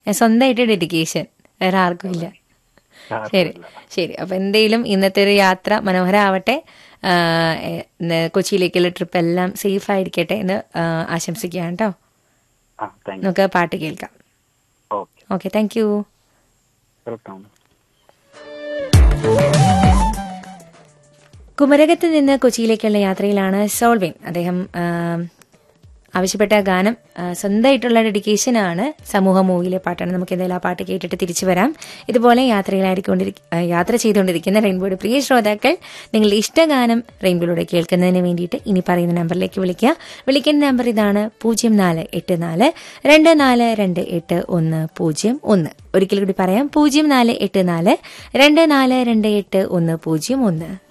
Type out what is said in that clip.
സ്വന്തമായിട്ട് ഡെഡിക്കേഷൻ വേറെ ആർക്കും ഇല്ല ശരി ശരി അപ്പൊ എന്തെങ്കിലും ഇന്നത്തെ ഒരു യാത്ര മനോഹരമാവട്ടെ ആ, എ, ഇന്ന് കൊച്ചിയിലേക്കുള്ള ട്രിപ്പ് എല്ലാം സേഫ് ആയിരിക്കട്ടെ എന്ന് ആ, ആശംസിക്കുകയാണ് കേട്ടോ ആ താങ്ക് നമുക്ക് പാട്ട് കേൾക്കാം you okay okay thank you welcome കുമരകത്ത് നിന്ന് കൊച്ചിയിലേക്കുള്ള യാത്രയിലാണ് സോൾവിൻ അദ്ദേഹം ആ, ആവശ്യപ്പെട്ട ഗാനം ആ, സ്വന്തമായിട്ടുള്ള ഡെഡിക്കേഷൻ ആണ് സമൂഹ മൂവിയിലെ പാട്ടാണ് നമുക്ക് എന്തായാലും ആ പാട്ട് കേട്ടിട്ട് തിരിച്ചു വരാം ഇതുപോലെ യാത്രയിലായിരിക്കൊണ്ടിരി ആ, യാത്ര ചെയ്തുകൊണ്ടിരിക്കുന്ന റെയിൻബോയുടെ പ്രിയ ശ്രോതാക്കൾ നിങ്ങളുടെ ഇഷ്ടഗാനം റെയിൻബോയിലൂടെ കേൾക്കുന്നതിന് വേണ്ടിയിട്ട് ഇനി പറയുന്ന നമ്പറിലേക്ക് വിളിക്കുക വിളിക്കേണ്ട നമ്പർ ഇതാണ് പൂജ്യം നാല് എട്ട് നാല് രണ്ട് നാല് രണ്ട് എട്ട് ഒന്ന് പൂജ്യം ഒന്ന് ഒരിക്കൽ കൂടി പറയാം പൂജ്യം നാല് എട്ട് നാല് രണ്ട് നാല് രണ്ട് എട്ട് ഒന്ന് പൂജ്യം ഒന്ന്